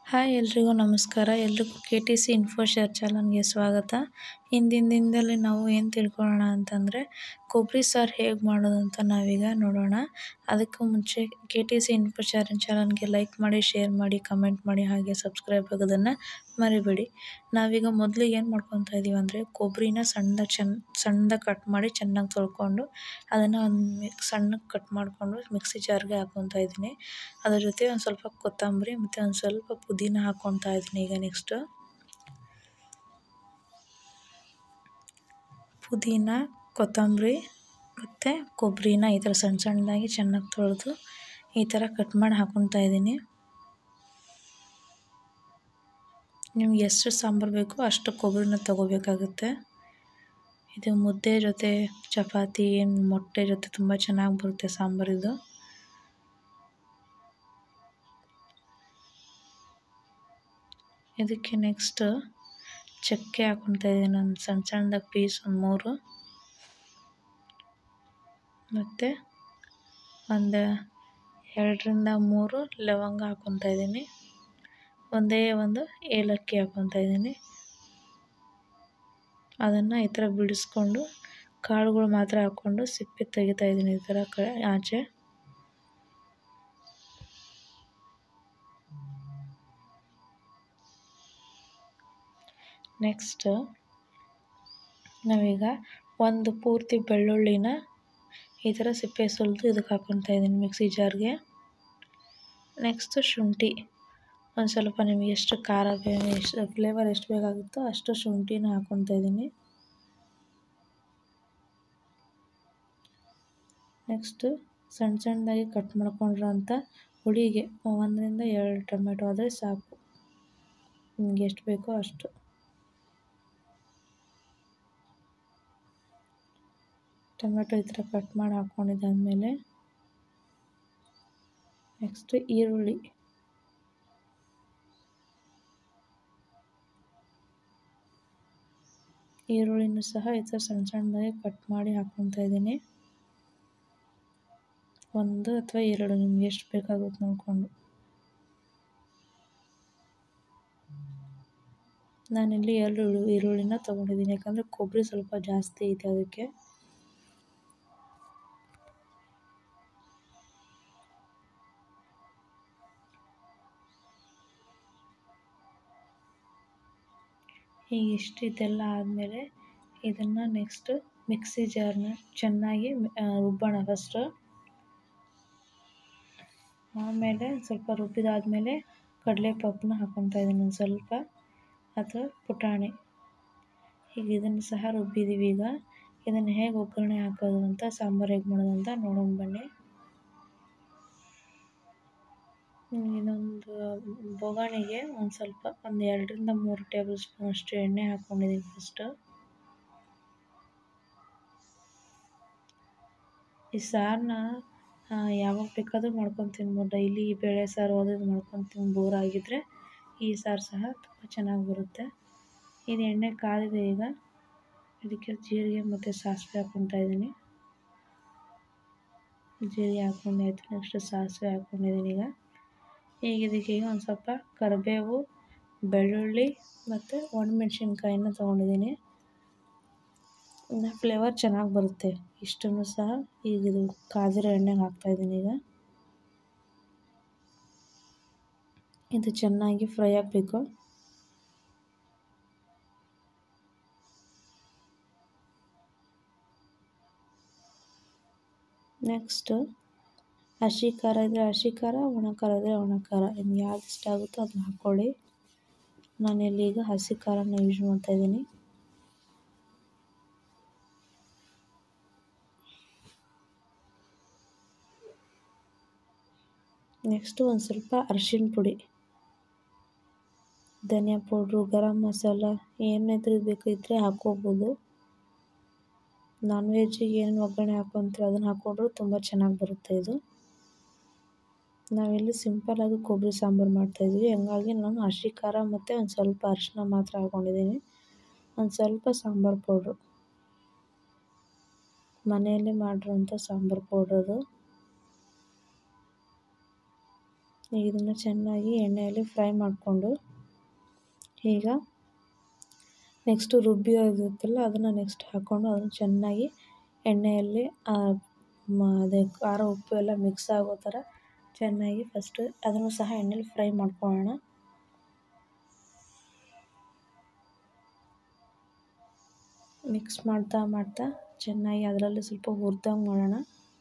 hi ಎಲ್ರಿಗೂ ನಮಸ್ಕಾರ ಎಲ್ರಿಗೂ K T C info share ಚಾನಲ್ಗೆ ಸ್ವಾಗತ ಇಂದಿನ ದಿನದಲ್ಲಿ ನಾವು ಏನು ತಿಳ್ಕೊಳ್ಳೋಣ ಅಂತಂದರೆ ಕೊಬ್ಬರಿ ಸಾರು ಹೇಗೆ ಮಾಡೋದು ಅಂತ ನಾವೀಗ ನೋಡೋಣ ಅದಕ್ಕೂ ಮುಂಚೆ K T C info share ಚಾನಲ್ಗೆ ಲೈಕ್ ಮಾಡಿ ಶೇರ್ ಮಾಡಿ ಕಮೆಂಟ್ ಮಾಡಿ ಹಾಗೆ ಸಬ್ಸ್ಕ್ರೈಬ್ ಆಗೋದನ್ನು ಮರಿಬೇಡಿ ನಾವೀಗ ಮೊದಲಿಗೆ ಏನು ಮಾಡ್ಕೊತಾ ಇದ್ದೀವಿ ಅಂದರೆ ಕೊಬ್ಬರಿನ ಸಣ್ಣದಾಗಿ ಚೆನ್ನ ಸಣ್ಣದಾಗಿ ಕಟ್ ಮಾಡಿ ಚೆನ್ನಾಗಿ ತೊಳ್ಕೊಂಡು ಅದನ್ನು ಒಂದು ಮಿಕ್ ಸಣ್ಣಗೆ ಕಟ್ ಮಾಡಿಕೊಂಡು ಮಿಕ್ಸಿ ಜಾರ್ಗೆ ಹಾಕ್ಕೊತಾ ಇದ್ದೀನಿ ಅದ್ರ ಜೊತೆ ಒಂದು ಸ್ವಲ್ಪ ಕೊತ್ತಂಬರಿ ಮತ್ತು ಒಂದು ಸ್ವಲ್ಪ ಪುದೀನ ಹಾಕ್ಕೊತಾ ಇದ್ದೀನಿ ಈಗ ನೆಕ್ಸ್ಟು ಪುದೀನ ಕೊತ್ತಂಬರಿ ಮತ್ತು ಕೊಬ್ಬರಿನ ಈ ಥರ ಸಣ್ಣ ಸಣ್ಣದಾಗಿ ಚೆನ್ನಾಗಿ ತೊಳೆದು ಈ ಥರ ಕಟ್ ಮಾಡಿ ಹಾಕ್ಕೊತಾ ಇದ್ದೀನಿ ನಿಮ್ಗೆ ಎಷ್ಟು ಸಾಂಬಾರು ಬೇಕೋ ಅಷ್ಟು ಕೊಬ್ಬರಿನ ತೊಗೋಬೇಕಾಗುತ್ತೆ ಇದು ಮುದ್ದೆ ಜೊತೆ ಚಪಾತಿ ಮೊಟ್ಟೆ ಜೊತೆ ತುಂಬ ಚೆನ್ನಾಗಿ ಬರುತ್ತೆ ಸಾಂಬಾರು ಇದು ಇದಕ್ಕೆ ನೆಕ್ಸ್ಟ್ ಚಕ್ಕೆ ಹಾಕ್ಕೊತಾ ಇದ್ದೀನಿ ಒಂದು ಸಣ್ಣ ಸಣ್ಣದಾಗಿ ಪೀಸ್ ಒಂದು ಮೂರು ಮತ್ತು ಒಂದು ಎರಡರಿಂದ ಮೂರು ಲವಂಗ ಹಾಕ್ಕೊತಾ ಇದ್ದೀನಿ ಒಂದೇ ಒಂದು ಏಲಕ್ಕಿ ಹಾಕ್ಕೊತಾ ಇದ್ದೀನಿ ಅದನ್ನು ಈ ಥರ ಬಿಡಿಸ್ಕೊಂಡು ಕಾಳುಗಳು ಮಾತ್ರ ಹಾಕ್ಕೊಂಡು ಸಿಪ್ಪೆ ತೆಗಿತಾ ಇದ್ದೀನಿ ಈ ಥರ ಕ ಆಚೆ ನೆಕ್ಸ್ಟ್ ನಾವೀಗ ಒಂದು ಪೂರ್ತಿ ಬೆಳ್ಳುಳ್ಳಿನ ಈ ಥರ ಸಿಪ್ಪೆ ಸುಲಿದು ಇದಕ್ಕೆ ಹಾಕ್ಕೊತಾ ಇದ್ದೀನಿ ಮಿಕ್ಸಿ ಜಾರ್ಗೆ ನೆಕ್ಸ್ಟು ಶುಂಠಿ ಒಂದು ಸ್ವಲ್ಪ ನಿಮಗೆ ಎಷ್ಟು ಖಾರ ಬೇ ಎಷ್ಟು ಫ್ಲೇವರ್ ಎಷ್ಟು ಬೇಕಾಗುತ್ತೋ ಅಷ್ಟು ಶುಂಠಿನ ಹಾಕ್ಕೊತಾ ಇದ್ದೀನಿ ನೆಕ್ಸ್ಟು ಸಣ್ಣ ಸಣ್ಣದಾಗಿ ಕಟ್ ಮಾಡ್ಕೊಂಡಿರೋಂಥ ಹುಳಿಗೆ ಒಂದರಿಂದ ಎರಡು ಟೊಮೆಟೊ ಆದರೆ ಸಾಕು ನಿಮ್ಗೆ ಎಷ್ಟು ಬೇಕೋ ಅಷ್ಟು ಟೊಮೆಟೊ ಈ ಥರ ಕಟ್ ಮಾಡಿ ಹಾಕ್ಕೊಂಡಿದ್ದಾದಮೇಲೆ ನೆಕ್ಸ್ಟು ಈರುಳ್ಳಿ ಈರುಳ್ಳಿನೂ ಸಹ ಈ ಥರ ಸಣ್ಣ ಸಣ್ಣದಾಗಿ ಕಟ್ ಮಾಡಿ ಹಾಕ್ಕೊತಾ ಇದ್ದೀನಿ ಒಂದು ಅಥವಾ ಎರಡು ನಿಮ್ಗೆ ಎಷ್ಟು ಬೇಕಾಗುತ್ತೆ ನೋಡಿಕೊಂಡು ನಾನಿಲ್ಲಿ ಎರಡು ಈರುಳ್ಳಿನ ತೊಗೊಂಡಿದ್ದೀನಿ ಯಾಕಂದರೆ ಕೊಬ್ಬರಿ ಸ್ವಲ್ಪ ಜಾಸ್ತಿ ಐತೆ ಅದಕ್ಕೆ ಈಗ ಇಷ್ಟು ಇದೆಲ್ಲ ಆದಮೇಲೆ ಇದನ್ನು ನೆಕ್ಸ್ಟು ಮಿಕ್ಸಿ ಜಾರ್ನ ಚೆನ್ನಾಗಿ ರುಬ್ಬೋಣ ಫಸ್ಟು ಆಮೇಲೆ ಸ್ವಲ್ಪ ರುಬ್ಬಿದಾದಮೇಲೆ ಕಡಲೆಪಪ್ಪನ್ನ ಹಾಕ್ಕೊತಾ ಇದ್ದೀನಿ ಒಂದು ಸ್ವಲ್ಪ ಅಥವಾ ಪುಟಾಣಿ ಈಗ ಇದನ್ನು ಸಹ ರುಬ್ಬಿದ್ದೀವಿ ಈಗ ಇದನ್ನು ಹೇಗೆ ಒಗ್ಗರಣೆ ಹಾಕೋದು ಅಂತ ಸಾಂಬಾರು ಹೇಗೆ ಮಾಡೋದು ಅಂತ ನೋಡೋಣ ಬನ್ನಿ ಇದೊಂದು ಬೊಗಾಣಿಗೆ ಒಂದು ಸ್ವಲ್ಪ ಒಂದು ಎರಡರಿಂದ ಮೂರು ಟೇಬಲ್ ಸ್ಪೂನ್ ಅಷ್ಟು ಎಣ್ಣೆ ಹಾಕ್ಕೊಂಡಿದ್ದೀನಿ ಫಸ್ಟು ಈ ಸಾರನ್ನ ಯಾವಾಗ ಬೇಕಾದರೂ ಮಾಡ್ಕೊಂಡು ತಿನ್ಬೋದು ಡೈಲಿ ಬೇಳೆ ಸಾರು ಅದು ಮಾಡ್ಕೊಂಡು ತಿಂದು ಬೋರ್ ಆಗಿದ್ದರೆ ಈ ಸಾರು ಸಹ ತುಂಬ ಚೆನ್ನಾಗಿ ಬರುತ್ತೆ ಇದು ಎಣ್ಣೆ ಕಾದಿದೆ ಈಗ ಇದಕ್ಕೆ ಜೀರಿಗೆ ಮತ್ತು ಸಾಸಿವೆ ಹಾಕ್ಕೊತಾ ಇದ್ದೀನಿ ಜೀರಿಗೆ ಹಾಕ್ಕೊಂಡಾಯ್ತು ನೆಕ್ಸ್ಟ್ ಸಾಸಿವೆ ಹಾಕ್ಕೊಂಡಿದ್ದೀನಿ ಈಗ ಈಗ ಇದಕ್ಕೆ ಈಗ ಒಂದು ಸ್ವಲ್ಪ ಕರಿಬೇವು ಬೆಳ್ಳುಳ್ಳಿ ಮತ್ತು ಒಣಮೆಣ್ಸಿನ್ಕಾಯಿನ ತೊಗೊಂಡಿದ್ದೀನಿ ಫ್ಲೇವರ್ ಚೆನ್ನಾಗಿ ಬರುತ್ತೆ ಇಷ್ಟನ್ನು ಸಹ ಈಗ ಇದು ಕಾದಿರೋ ಎಣ್ಣೆಗೆ ಹಾಕ್ತಾಯಿದ್ದೀನಿ ಈಗ ಇದು ಚೆನ್ನಾಗಿ ಫ್ರೈ ಆಗಬೇಕು ನೆಕ್ಸ್ಟು ಹಸಿ ಖಾರ ಇದ್ದರೆ ಹಸಿ ಖಾರ ಒಣ ಖಾರ ಇದ್ದರೆ ಒಣ ಖಾರ ನಿಮ್ಗೆ ಯಾವ್ದು ಇಷ್ಟ ಆಗುತ್ತೋ ಅದನ್ನ ಹಾಕ್ಕೊಳ್ಳಿ ನಾನಿಲ್ಲಿ ಈಗ ಹಸಿ ಖಾರನ ಯೂಸ್ ಮಾಡ್ತಾಯಿದ್ದೀನಿ ನೆಕ್ಸ್ಟು ಒಂದು ಸ್ವಲ್ಪ ಅರಿಶಿಣ ಪುಡಿ ಧನಿಯಾ ಪೌಡ್ರು ಗರಂ ಮಸಾಲ ಏನಾದರೂ ಬೇಕಿದ್ದರೆ ಹಾಕ್ಕೋಬೋದು ನಾನ್ ವೆಜ್ಜಿಗೆ ಏನು ಒಗ್ಗರಣೆ ಹಾಕ್ಕೊಂತೀರೋ ಅದನ್ನು ಹಾಕ್ಕೊಂಡ್ರೂ ತುಂಬ ಚೆನ್ನಾಗಿ ಬರುತ್ತೆ ಇದು ನಾವಿಲ್ಲಿ ಸಿಂಪಲ್ಲಾಗಿ ಕೊಬ್ಬರಿ ಸಾಂಬಾರು ಮಾಡ್ತಾಯಿದ್ವಿ ಹಂಗಾಗಿ ನಾನು ಹಸಿ ಖಾರ ಮತ್ತು ಒಂದು ಸ್ವಲ್ಪ ಅರಿಶಿನ ಮಾತ್ರ ಹಾಕ್ಕೊಂಡಿದ್ದೀನಿ ಒಂದು ಸ್ವಲ್ಪ ಸಾಂಬಾರು ಪೌಡ್ರು ಮನೆಯಲ್ಲೇ ಮಾಡಿರೋಂಥ ಸಾಂಬಾರು ಪೌಡ್ರದು ಇದನ್ನು ಚೆನ್ನಾಗಿ ಎಣ್ಣೆಯಲ್ಲಿ ಫ್ರೈ ಮಾಡಿಕೊಂಡು ಈಗ ನೆಕ್ಸ್ಟು ರುಬ್ಬಿ ಇರುತ್ತಲ್ಲ ಅದನ್ನು ನೆಕ್ಸ್ಟ್ ಹಾಕ್ಕೊಂಡು ಅದನ್ನು ಚೆನ್ನಾಗಿ ಎಣ್ಣೆಯಲ್ಲಿ ಅದೇ ಖಾರ ಉಪ್ಪು ಎಲ್ಲ ಮಿಕ್ಸ್ ಆಗೋ ಥರ ಚೆನ್ನಾಗಿ ಫಸ್ಟು ಅದನ್ನು ಸಹ ಎಣ್ಣೆಲಿ ಫ್ರೈ ಮಾಡ್ಕೊಳ್ಳೋಣ ಮಿಕ್ಸ್ ಮಾಡ್ತಾ ಮಾಡ್ತಾ ಚೆನ್ನಾಗಿ ಅದರಲ್ಲಿ ಸ್ವಲ್ಪ ಹುರಿದಂಗೆ ಮಾಡೋಣ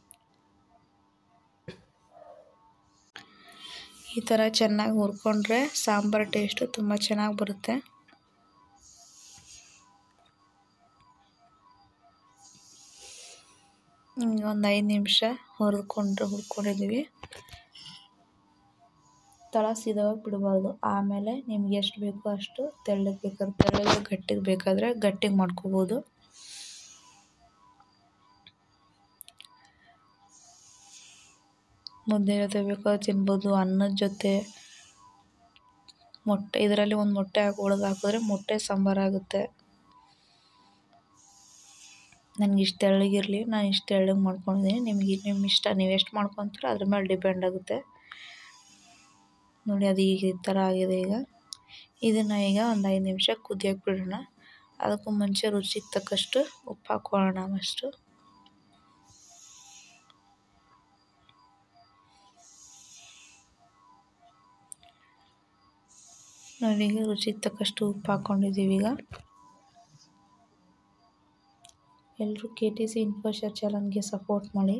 ಈ ಥರ ಚೆನ್ನಾಗಿ ಹುರ್ಕೊಂಡ್ರೆ ಸಾಂಬಾರು ಟೇಸ್ಟು ತುಂಬ ಚೆನ್ನಾಗಿ ಬರುತ್ತೆ ಹಿಂಗೆ ಒಂದು ಐದು ನಿಮಿಷ ಹುರಿದ್ಕೊಂಡ್ರೆ ಹುರ್ಕೊಂಡಿದ್ದೀವಿ ತಳ ಸೀದವಾಗಿ ಬಿಡಬಾರ್ದು ಆಮೇಲೆ ನಿಮ್ಗೆ ಎಷ್ಟು ಬೇಕೋ ಅಷ್ಟು ತೆಳ್ಳಗೆ ಬೇಕಾದ್ರೆ ತೆಳ್ಳಗೆ ಗಟ್ಟಿಗೆ ಬೇಕಾದರೆ ಗಟ್ಟಿಗೆ ಮಾಡ್ಕೋಬೋದು ಮುದ್ದೆ ಜೊತೆ ಬೇಕಾದ್ರೆ ತಿನ್ಬೋದು ಅನ್ನದ ಜೊತೆ ಮೊಟ್ಟೆ ಇದರಲ್ಲಿ ಒಂದು ಮೊಟ್ಟೆ ಹಾಕಿ ಒಳಗೆ ಹಾಕಿದ್ರೆ ಮೊಟ್ಟೆ ಸಾಂಬಾರಾಗುತ್ತೆ ನನಗೆ ಇಷ್ಟು ತೆಳ್ಳಗಿರಲಿ ನಾನು ಇಷ್ಟು ತೆಳ್ಳಗೆ ಮಾಡ್ಕೊಂಡಿದ್ದೀನಿ ನಿಮಗೆ ನಿಮ್ಮ ಇಷ್ಟ ನೀವು ಎಷ್ಟು ಮಾಡ್ಕೊತೀರೋ ಅದ್ರ ಮೇಲೆ ಡಿಪೆಂಡ್ ಆಗುತ್ತೆ ನೋಡಿ ಅದು ಈಗ ಈ ಥರ ಆಗಿದೆ ಈಗ ಇದನ್ನು ಈಗ ಒಂದು ಐದು ನಿಮಿಷ ಕುದಿಯೋಕೆ ಬಿಡೋಣ ಅದಕ್ಕೂ ಮುಂಚೆ ರುಚಿಗೆ ತಕ್ಕಷ್ಟು ಉಪ್ಪು ಹಾಕ್ಕೊಳ್ಳೋಣ ಅಷ್ಟು ನೋಡಿ ಈಗ ರುಚಿಗೆ ತಕ್ಕಷ್ಟು ಉಪ್ಪು ಹಾಕ್ಕೊಂಡಿದ್ದೀವಿ ಈಗ ಎಲ್ಲರೂ ಕೆ ಟಿ ಸಿ ಇನ್ಫೋಶರ್ ಚಾನಲ್ಗೆ ಸಪೋರ್ಟ್ ಮಾಡಿ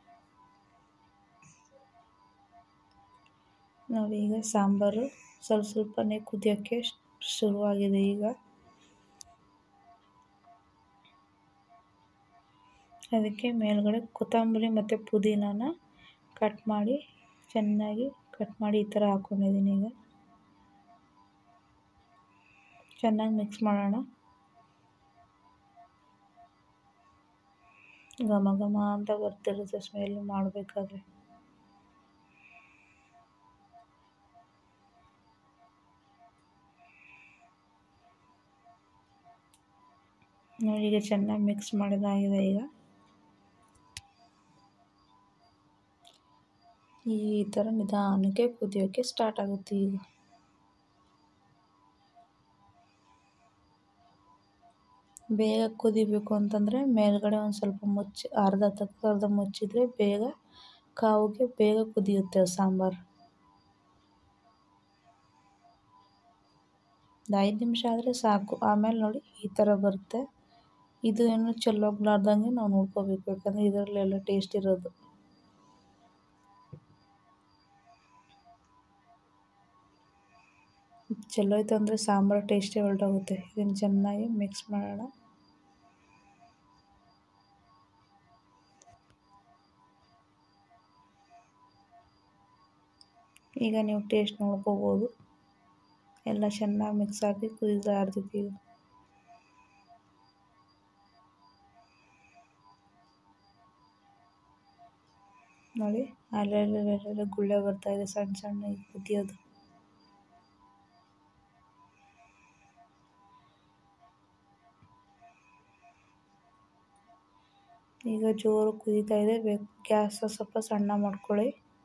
ನೋಡಿ ಈಗ ಸಾಂಬಾರು ಸ್ವಲ್ಪ ಸ್ವಲ್ಪನೇ ಕುದಿಯೋಕ್ಕೆ ಶುರುವಾಗಿದೆ ಈಗ ಅದಕ್ಕೆ ಮೇಲ್ಗಡೆ ಕೊತ್ತಂಬರಿ ಮತ್ತು ಪುದೀನಾನ ಕಟ್ ಮಾಡಿ ಚೆನ್ನಾಗಿ ಕಟ್ ಮಾಡಿ ಈ ಥರ ಹಾಕ್ಕೊಂಡಿದ್ದೀನಿ ಈಗ ಚೆನ್ನಾಗಿ ಮಿಕ್ಸ್ ಮಾಡೋಣ ಘಮ ಘಮ ಅಂತ ಬರ್ತಿರುತ್ತೆ ಸ್ಮೆಲ್ ಮಾಡಬೇಕಾದ್ರೆ ನೋಡಿ ಈಗ ಚೆನ್ನಾಗಿ ಮಿಕ್ಸ್ ಮಾಡಿದಾಗಿದೆ ಈಗ ಈ ಥರ ನಿಧಾನಕ್ಕೆ ಕುದಿಯೋಕ್ಕೆ ಸ್ಟಾರ್ಟ್ ಆಗುತ್ತೆ ಈಗ ಬೇಗ ಕುದಿಬೇಕು ಅಂತಂದರೆ ಮೇಲ್ಗಡೆ ಒಂದು ಸ್ವಲ್ಪ ಮುಚ್ಚಿ ಅರ್ಧ ತಕ್ಕ ಅರ್ಧ ಮುಚ್ಚಿದರೆ ಬೇಗ ಕಾವಿಗೆ ಬೇಗ ಕುದಿಯುತ್ತೆ ಸಾಂಬಾರು ಒಂದು ಐದು ನಿಮಿಷ ಆದರೆ ಸಾಕು ಆಮೇಲೆ ನೋಡಿ ಈ ಥರ ಬರುತ್ತೆ ಇದು ಏನು ಚೆಲ್ಲೋಗ್ಲಾರ್ದಂಗೆ ನಾವು ನೋಡ್ಕೋಬೇಕು ಯಾಕಂದರೆ ಇದರಲ್ಲೆಲ್ಲ ಟೇಸ್ಟ್ ಇರೋದು ಚೆಲ್ಲೋಯ್ತು ಅಂದರೆ ಸಾಂಬಾರು ಟೇಸ್ಟೇ ಹೊರಟೋಗುತ್ತೆ ಇದನ್ನು ಚೆನ್ನಾಗಿ ಮಿಕ್ಸ್ ಮಾಡೋಣ ಈಗ ನೀವು ಟೇಸ್ಟ್ ನೋಡ್ಕೋಬೋದು ಎಲ್ಲ ಚೆನ್ನಾಗಿ ಮಿಕ್ಸ್ ಆಗಿ ಕುದಿತಾ ಇರ್ತೈತಿ ಈಗ ನೋಡಿ ಅಲ್ಲೆಲ್ಲೆಲ್ಲೆಲ್ಲ ಗುಳ್ಳೆ ಬರ್ತಾ ಇದೆ ಸಣ್ಣ ಸಣ್ಣ ಕುದಿಯೋದು ಈಗ ಜೋರು ಕುದೀತಾ ಇದೆ ಬೇಕು ಗ್ಯಾಸ್ ಸ್ವಲ್ಪ ಸಣ್ಣ ಮಾಡ್ಕೊಳ್ಳಿ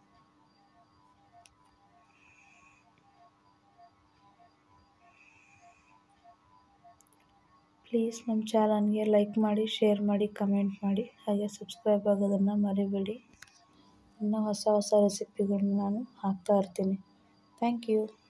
ಪ್ಲೀಸ್ ನಮ್ಮ ಚಾನಲ್ಗೆ ಲೈಕ್ ಮಾಡಿ ಶೇರ್ ಮಾಡಿ ಕಮೆಂಟ್ ಮಾಡಿ ಹಾಗೆ ಸಬ್ಸ್ಕ್ರೈಬ್ ಆಗೋದನ್ನು ಮರಿಬೇಡಿ ಇನ್ನೂ ಹೊಸ ಹೊಸ ರೆಸಿಪಿಗಳನ್ನ ನಾನು ಹಾಕ್ತಾ ಇರ್ತೀನಿ ಥ್ಯಾಂಕ್ ಯು